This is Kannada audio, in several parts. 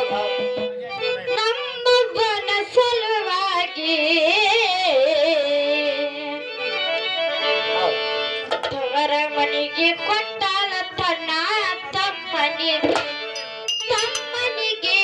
ಹೌದು ಹೌದು ನಮ್ಮೊಬ್ಬನ ಸಲುವಾಗಿ ತವರ ಮನೆಗೆ ಕೊಟ್ಟಾಲ ತನ್ನ ತಮ್ಮನಿಗೆ ತಮ್ಮನಿಗೆ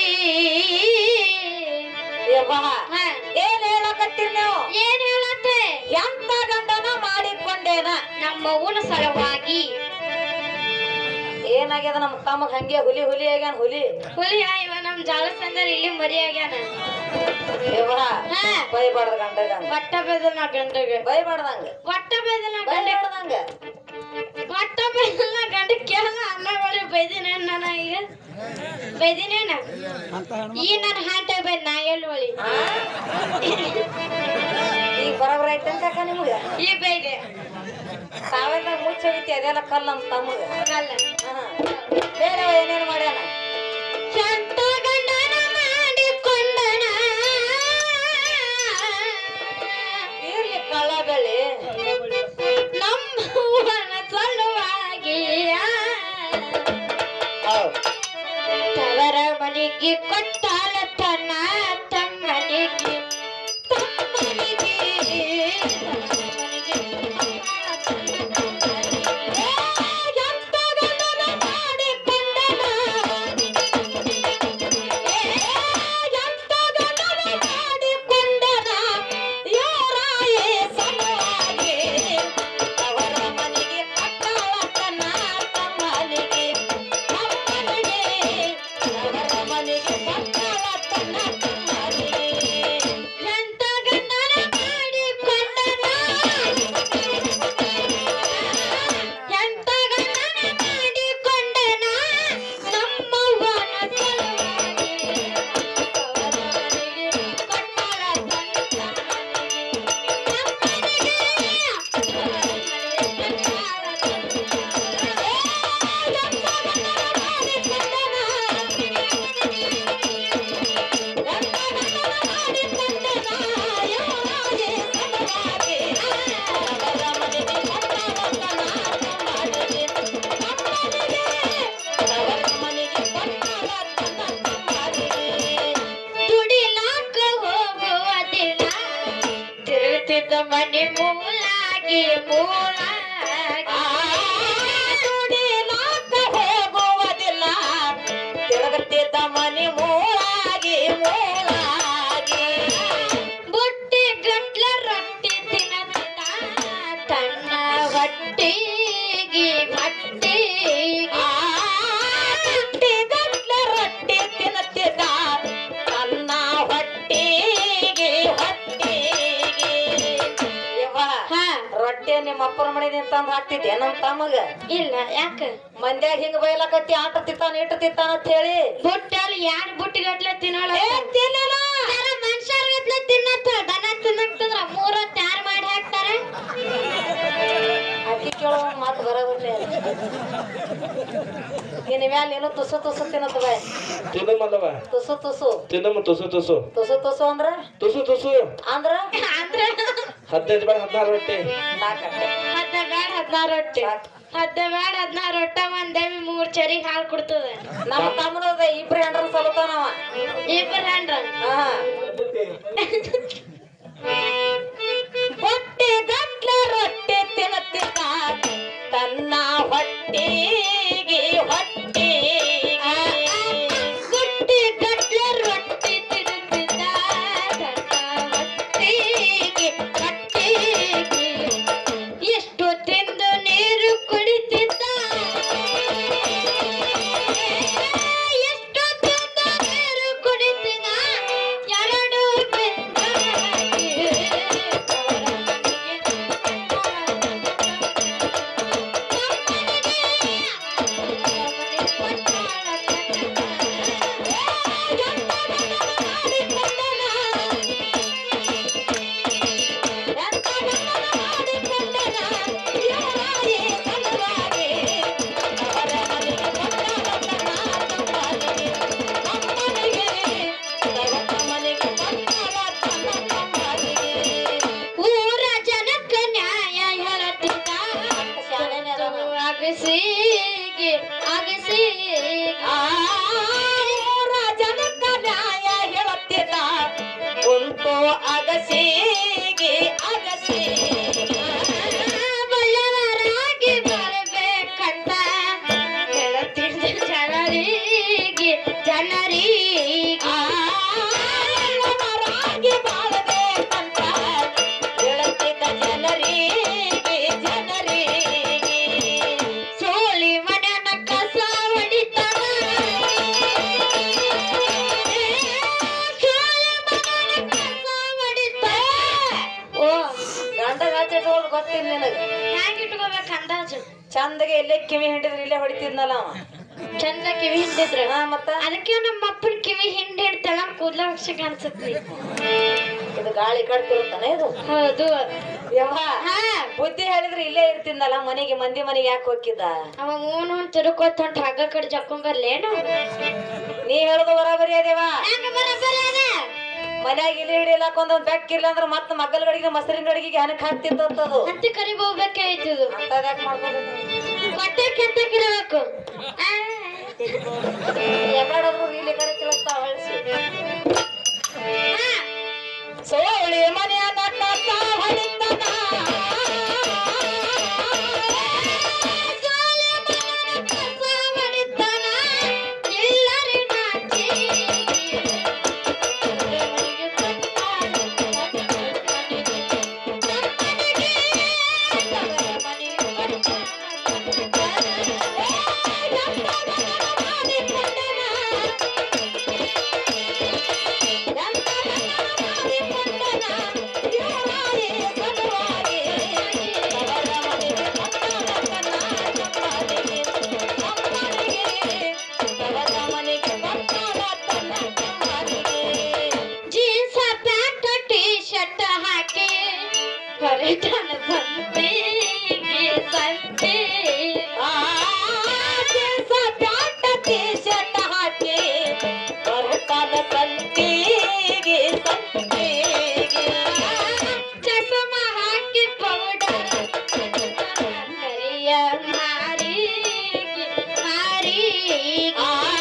ಯವ್ವ ಹ, ಏನ್ ಹೇಳಕತ್ತೀರಿ ನೀವು ಏನ್ ಹೇಳತ್ತೆ ಎಂತ ಗಂಡನ ಮಾಡಿಕೊಂಡೇನ ನಮ್ಮ ಊನ ಸಲುವಾಗಿ ಏನಾಗ್ಯದ ನಮ್ಮ ತಮ್ಮಗ್ ಹಂಗೆ ಹುಲಿ ಹುಲಿ ಆಗ್ಯಾನ ಹುಲಿ ಹುಲಿ ಇವ ನಮ್ ಜಾಲ ಸಂದರ್ ಇಲ್ಲಿ ಮರಿ ಆಗ್ಯಾನ ಯವ್ವ ಹಾ. ಬೈಬಾರ್ದ ಗಂಡಗ ಒಟ್ಟ ಬೇದನ ಗಂಡಗೆ ಬೈಬಾರ್ದಂಗ ಒಟ್ಟ ಬೇದನ ಗಂಡ ಬೈಬಾರ್ದಂಗ ಒಟ್ಟ ಬೇದನ ಗಂಡ ಕೇಳ ಅನ್ನ ಬಳಿ ಬೈದಿನ ನನ್ನ ಈಗ ಬೈದಿನೇನ ಈ ನನ್ನ ಹಾಂಟ ಬೈದ್ ನಾ ಎಲ್ಲಿ ಒಳಿ ಆ? ಈಗ ಬರೋಬ್ರ ಐತಂತ ಅಕ್ಕ ನಿಮ್ಗ ಈ ಬೈದೆ ತಾವೆಲ್ಲ ಮುಚ್ಚೋಗಿತಿ ಅದೆಲ್ಲ ಕಲ್ಲ ನಮ್ಮ ತಮ್ಮಗ ಅಲ್ಲ ಹಾ. ಬೇರೆ ಏನೇನು ಮಾಡ್ಯಾನ ಸ್ವಂತ ಗಂಡನ ಮಾಡಿಕೊಂಡನ ಇರ್ಲಿ ಕಳ್ಳ ಬೆಳಿ ನಮ್ಮ ಊರನ ಸಲುವಾಗಿ ತವರ ಮನೆಗೆ ಕೊಟ್ಟಾಲ ತನ್ನ ತಮ್ಮನಿಗೆ ತಮ್ಮನಿಗೆ ಎಂತ ಗಂಡನ ಮಾಡಿಕೊಂಡನ ಎಂತ ಗಂಡನ ಮಾಡಿಕೊಂಡನ ಯಾರಾಯೇ ಸಲುವಾಗಿ ಅವರ ಮನೆಗೆ ಕಟ್ಟಾಳ ತನ್ನ ತಮ್ಮನಿಗೆ ತಮ್ಮನಿಗೆ ಅವರ ಮನೆಗೆ ಕಟ್ಟಾಳ ತನ್ನ ತಮ್ಮನಿಗೆ ಎಂತ ಗಂಡನ ಮಾಡಿಕೊಂಡನ ಎಂತ ಗಂಡನ ಮಾಡಿಕೊಂಡನ ನಮ್ಮವ್ವನ ಸಲುವಾಗಿ ಅವರ ಮನೆಗೆ ಕಟ್ಟಾಳ ತನ್ನ ತಮ್ಮನಿಗೆ ದುಡಿಲಾಕ ಹೋಗುವುದಿಲ್ಲ ತಿರುಗುತ್ತಿದ್ದ ಮನೆ ಮೂಲಾಗಿ ಮೂಲಾಗಿ ದುಡಿಲಾಕ ಹೋಗುವುದಿಲ್ಲ ತಿರುಗುತ್ತಿದ್ದ ಮನೆ ಮೂಳಾಗಿ ಮೂಳಾಗಿ ಬುಟ್ಟಿ ಗಟ್ಲ ರೊಟ್ಟಿ ತಿನ್ನತಿದ್ದ ತನ್ನ ಹೊಟ್ಟಿಗೆ ಹೊಟ್ಟಿಗೆ ಗಟ್ಲ ರೊಟ್ಟಿ ತಿನ್ನುತ್ತಿದ್ದ ತನ್ನ ಹೊಟ್ಟಿಗೆ ಹೊಟ್ಟಿಗೆ ಯವ್ವ, ಹಾ ರೊಟ್ಟಿ ನಿಮ್ಮ ಅಪ್ಪನ ಮನೆ ತಂದು ಹಾಕ್ತಿದ್ದೆ ನಮ್ಮ ತಮ್ಮಗ ಇಲ್ಲ ಯಾಕ ಮಂದ್ಯಾಗ ಹಿಂಗ ಬೈಲಕತ್ತಿ ಆಟ ತಿತ್ತಾನ ಇಟ್ಟು ತಿತ್ತಾನ ಅಂತ ಹೇಳಿ ಬುಟ್ಟಲ್ಲಿ ಯಾರು ಬುಟ್ಟಿ ಗಟ್ಲೆ ತಿನ್ನೋಳ ಏ, ತಿನ್ನಲ್ಲ. ಮನುಷ್ಯರ ಗಟ್ಲೆ ತಿನ್ನತ್ತ ದನ ತಿನ್ನಕ್ತಂದ್ರ ಮೂರೊತ್ತು ಯಾರು ಮಾಡಿ ಹಾಕ್ತಾರೆ ಅಕ್ಕಿ ಕೇಳೋ ಮಾತು ಬರೋದಿಲ್ಲ ನಿನ್ನ ಮ್ಯಾಲ ನೀನು ತುಸು ತುಸು ತಿನ್ನತ್ತ ಬೈ ತಿನ್ನಮಲ್ಲವ ತುಸು ತುಸು ತಿನ್ನಮ್ಮ ತುಸು ತುಸು ತುಸು ತುಸು ಅಂದ್ರ ತುಸು ತುಸು ಅಂದ್ರ ಅಂದ್ರೆ ಹದಿನೈದು ಬೇಡ ಹದಿನಾರು ರೊಟ್ಟಿ ಸಾಕಟ್ಟೆ ಹದ್ದ ಬ್ಯಾಡ ಹದಿನಾರು ರೊಟ್ಟಿ ಹದ್ದ ಬ್ಯಾಡ ಹದಿನಾರು ರೊಟ್ಟ ಒಂದೇವಿ ಮೂರ್ ಚರಿಗೆ ಹಾಲು ಕೊಡ್ತದೆ ನಮ್ಮ ತಮ್ಮನದ ಇಬ್ರು ಹೆಂಡ್ರ ಸಲತಾನವ ಇಬ್ಬರು ಹಂಡ್ರ ಹಾ ಹೊಟ್ಟೆ ಗಟ್ಲೆ ರೊಟ್ಟಿ ತಿನ್ನುತ್ತಿದ್ದ ತನ್ನ ಹೊಟ್ಟಿಗೆ ಹೊಟ್ಟಿಗೆ ಗುಟ್ಟಿ ಗಟ್ಲೆ ರೊಟ್ಟಿ ತಿನ್ನುತ್ತಿದ್ದ ತನ್ನ ಹೊಟ್ಟಿಗೆ ಹೊಟ್ಟಿಗೆ ಎಷ್ಟು ತಿಂದು ನೀರು ಕುಡಿತಿದ್ದ ಎಷ್ಟು ತಿಂದು ನೀರು ಕುಡಿತಿದ್ದ ಎರಡು ಬೆಂದಾಗಿ ಅವರ ಮನೆಗೆ ಬರಬೇಕು ಅಗಸಿಗೆ ಅಗಸಿಗೆ ಬಲ್ಲವರಾಗಿ ಬರಬೇಕಂತ ಹೇಳುತ್ತಿದ್ದ ಜನರಿಗೆ ಜನರಿಗೆ ಆಳವರಾಗಿ ಬಾಳಬೇಕಂತ ಹೇಳುತ್ತಿದ್ದ ಜನರಿಗೆ ಜನರಿಗೆ ಸೋಳಿ ಮನೆಯನ್ನ ಕಸ ಹೊಡಿತಾನ ಸೋಳಿ ಮನೆಯನ್ನ ಕಸ ಹೊಡಿತಾನ ಓ ಗಂಡ ಗಾಚಿಟ್ಕೊಳ್ಳೋದು ಗೊತ್ತಿಲ್ಲ ನಿನಗೆ ಹ್ಯಾಂಗ್ ಇಟ್ಕೋಬೇಕು ಅಂದಾಜು ಚಂದಗೆ ಇಲ್ಲೇ ಕಿವಿ ಹಿಂಡಿದ್ರೆ ಇಲ್ಲೇ ಹೊಡಿತಿದ್ನಲ್ಲ ಅವ ಚಂದ ಕಿವಿ ಹಿಂಡಿದ್ರ ಹಾ ಮತ್ತ ಅದಕ್ಕೆ ನಮ್ಮ ಅಪ್ಪನ ಕಿವಿ ಹಿಂಡಿ ಹಿಡ್ತಾಳ ಕೂದ್ಲ ವರ್ಷ ಕಾಣಿಸುತ್ತೆ ಇದು ಗಾಳಿ ಕಟ್ತಿರುತ್ತಾನೆ ಇದು ಹೌದು ಯವ್ವ ಹಾ ಬುದ್ಧಿ ಹೇಳಿದ್ರೆ ಇಲ್ಲೇ ಇರ್ತಿದ್ನಲ್ಲ ಮನೆಗೆ ಮಂದಿ ಮನೆಗೆ ಯಾಕೆ ಹೋಗಿದ್ದ ಅವ ಮೂನ್ ಹೊಂಟ್ ತಿರುಕೋತ ಹೊಂಟ್ ಹಗ್ಗ ಕಡೆ ಜಕ್ಕೊಂಡ್ ಬರ್ಲೇನು ನೀ ಹೇಳೋದು ಬರಾಬರಿ ಅದೇವ ಹ್ಯಾಂಗ ಬರಬರ ಅದ ಮನ್ಯಾಗ ಇಲ್ಲಿ ಹಿಡಿಯಲಾಕ ಒಂದೊಂದ್ ಬೆಕ್ಕ ಇಲ್ಲ ಅಂದ್ರೆ ಮತ್ತ ಮಗ್ಗಲ್ ಗಡಿಗೆ ಮೊಸರಿನ ಗಡಿಗೆ ಹನಕ್ ಹಾಕ್ತಿತ್ತದು ಅಂತ ಕರಿ ಹೋಗ್ಬೇಕಾಯ್ತದು ಅಂತ ಯಾಕೆ ಮಾಡ್ಬೋದು ಹೊಟ್ಟೆ ಕೆತ್ತಕಿರಬೇಕು ಎಲ್ಲಾಡೋದ್ರು ಇಲ್ಲಿ ಕಡೆ ತಿಳಿಸ್ತಾವ ಹೊಳ್ಸಿ ಸೋಳಿ ಮನೆಯ ಕಸ ಹೊಡಿತನ ಜೀನ್ಸ್ ಪ್ಯಾಂಟ್ ಟಿ ಶರ್ಟ್ ಹಾಕಿ ಹೊರಟನ ಸಂತೆಗೆ ಸಂತೆ ಚಸ್ಮ ಹಾಕಿ ಪೌಡರ್ ಕರಿಯ ಮಾರಿಗೆ ಮಾರಿಗೆ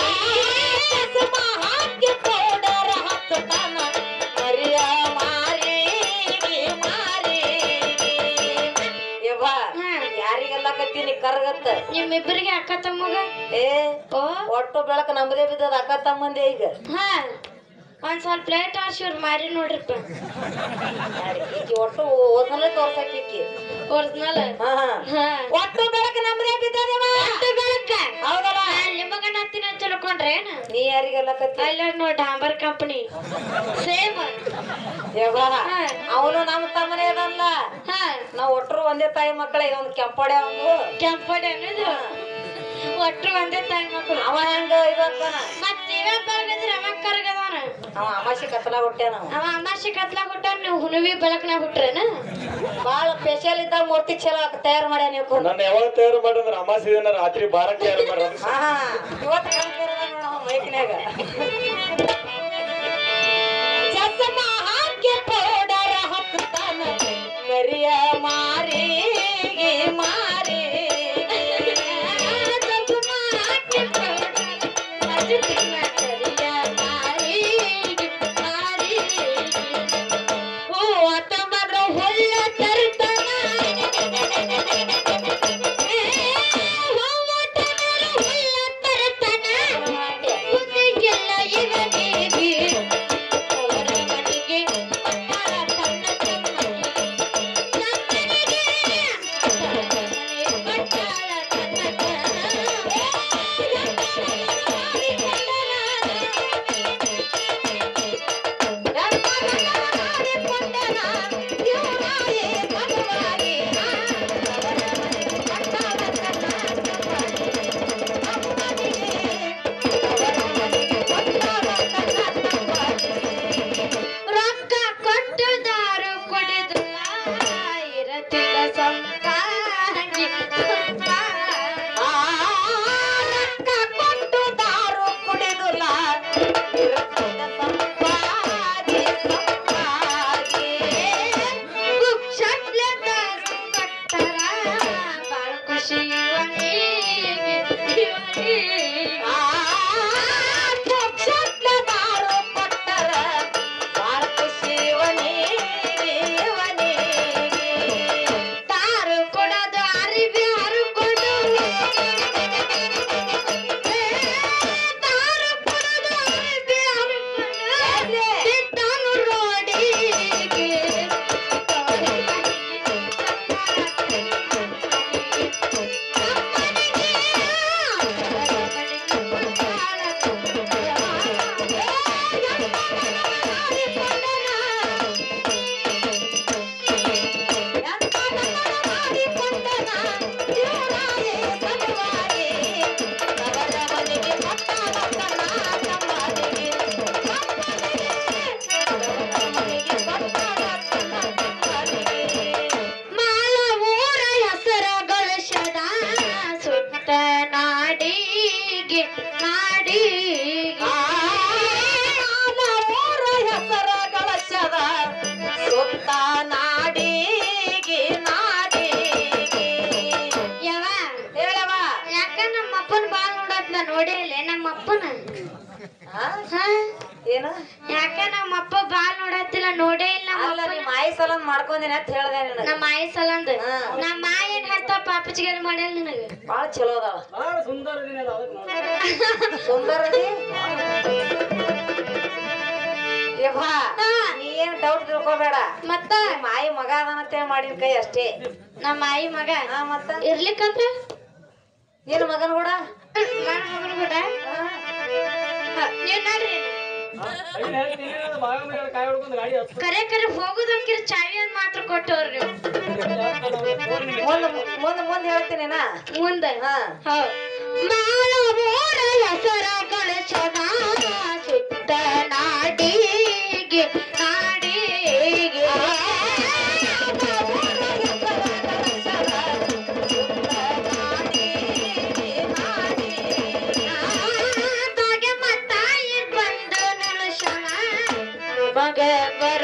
ಯಾರಿಗೆಲ್ಲ ಕತ್ತೀನಿ ಕರ್ಗತ್ತ ನಿಮ್ಮಿಬ್ಬರಿಗೆ ಅಕ್ಕ ತಮ್ಮಗ ಏ ಓ ಒಟ್ಟು ಬೆಳಕ ನಮ್ಮದೇ ಬಿದ್ದದ ಅಕ್ಕ ತಮ್ಮಂದೇ ಈಗ ಹಾ ಒಂದ್ ಸ್ವಲ್ಪ ಪ್ಲೇಟ್ ಹಾಸಿವ್ರ ಮಾರಿ ನೋಡ್ರಿಪ್ಪ ಯಾರ್ ಈಕಿ ಒಟ್ಟು ಓದನಲ್ಲೇ ತೋರ್ಸಕ್ಕಿಕ್ಕಿ ಒರಿಜಿನಲ್ ಹಾ ಹಾ. ಹಾ ಒಟ್ಟು ಬೆಳಕ ನಮ್ಮದೇ ಬಿದ್ದದೇವ ಅಷ್ಟು ಬೆಳಕ ಹೌದಲ್ಲ ನಿಮಗ ನತ್ತಿನ ತಿಳ್ಕೊಂಡ್ರೇನ ನೀ ಯಾರಿಗೆಲ್ಲ ಕತ್ತಿ ಅಲ್ಲ ನೋಡಿ ಡಾಂಬರ್ ಕಂಪನಿ ಸೇಮ್ ಯವ್ವ ಹಾ. ಅವನು ನಮ್ಮ ತಮ್ಮನೇ ಅದಲ್ಲ ಹಾ ನಾವ್ ಒಟ್ರು ಒಂದೇ ತಾಯಿ ಮಕ್ಕಳ ಒಂದು ಕೆಂಪಡೆ ಅವನು ಕೆಂಪಡಿ ಅನ್ನೋದು ಒಟ್ರು ಒಂದೇ ತಾಯಿ ಮಕ್ಕಳು ಅವ ಹೆಂಗ ಇದಾನ ಮತ್ ನೀವೇ ಬೆಳಗದ್ರಿ ಅವ ಕರ್ಗದಾನ ಅವ ಅಮಾಸಿ ಕತ್ತಲ ಹುಟ್ಟ್ಯಾನ ಅವ ಅವ ಅಮಾಸಿ ಕತ್ಲಾಗ ಹುಟ್ಟಾರ ನೀವು ಹುಣವಿ ಬೆಳಕನಾಗ ಹುಟ್ರೇನ ಬಾಳ ಸ್ಪೆಷಲ್ ಇದ್ದಾಗ ಮೂರ್ತಿ ಚಲೋ ತಯಾರು ಮಾಡ್ಯಾನ ನೀವು ನನ್ನ ಯಾವಾಗ ತಯಾರು ಮಾಡಿದ್ರ ಅಮಾಸಿ ದಿನ ರಾತ್ರಿ ಬಾರಕ್ಕೆ ತಯಾರು ಮಾಡ್ರ ಹಾ ಇವತ್ತು ಹೇಳ್ತಿರೋದ ನೋಡ ಮೈಕ್ನ್ಯಾಗ ಚಸ್ಮ ಹಾಕಿ ಪೌಡರ್ ಹಾಕ್ತಾನ ಮರಿಯ ಮಾರಿಗೆ ಮಾರಿ ಏನು ಯಾಕ ನಮ್ಮ ಅಪ್ಪ ಬಾಲ್ ನೋಡತ್ತಿಲ್ಲ ನೋಡೇ ಇಲ್ಲ ನಮ್ಮ ಅಲ್ಲ ಅಪ್ಪ ನಿಮ್ಮ ಆಯಿ ಸಲ ಮಾಡ್ಕೊಂದಿನ ಅಂತ ಹೇಳ್ದೆ ನಿನಗ ನಮ್ಮ ಮಾಯಿ ಸಲಂದ ಹಾ. ನಮ್ಮ ಮಾಯಿ ಏನ್ ಹತ್ತ ಪಾಪಚಿಗೆಲ್ಲ ಮಾಡ್ಯಾಳ ನಿನಗ ಬಾಳ ಚಲೋ ಅದಾಳ ಬಹಳ ಸುಂದರ ಇದೀನಿ ಅದು ಅದಕ್ಕೆ ನೋಡಿ. ಸುಂದರ ಅದಿ? ಯವ್ವಾ, ನೀ ಏನ್ ಡೌಟ್ ತಿಳ್ಕೊಬೇಡ ಮತ್ತ ನಿಮ್ಮ ಆಯಿ ಮಗ ಅದಾನಂತ ಮಾಡಿನ ಕೈ ಅಷ್ಟೇ ನಮ್ಮ ಮಾಯಿ ಮಗ ಹಾ ಮತ್ತ ಇರ್ಲಿಕ್ಕಂದ್ರ ನಿನ್ನ ಮಗನ್ ಕೂಡ ನನ್ನ ಮಗನ ಕೂಡ ನೀವ್ ನೋಡ್ರಿ ಏನ್ ಹೇಳ್ತೀನಿ ಅದು ಭಾಗ ಮೇಲೆ ಕಾಯಿ ಹೊಡ್ಕೊಂಡು ಗಾಡಿ ಹತ್ತು ಕರೆ ಕರೆ ಹೋಗುದಂಕಿರ ಚಾವಿ ಒಂದ್ ಮಾತ್ರ ಕೊಟ್ಟವ್ರಿ ನೀವು ಮುಂದ್ ಮುಂದ್ ಮುಂದ್ ಹೇಳ್ತೀನಿ ನಾ ಮುಂದೆ ಹಾ ಹೌದ್ ಮಾಳ ಮೋರ ಹೆಸರಗಳ ಸದಾ ಸುತ್ತ ನಾಡಿಗೆ ನಾಡಿಗೆ ತಾಗೆ ಮತ್ತಾಯಿ ಬಂದು ನಲಶನ ಮಗ ಬರ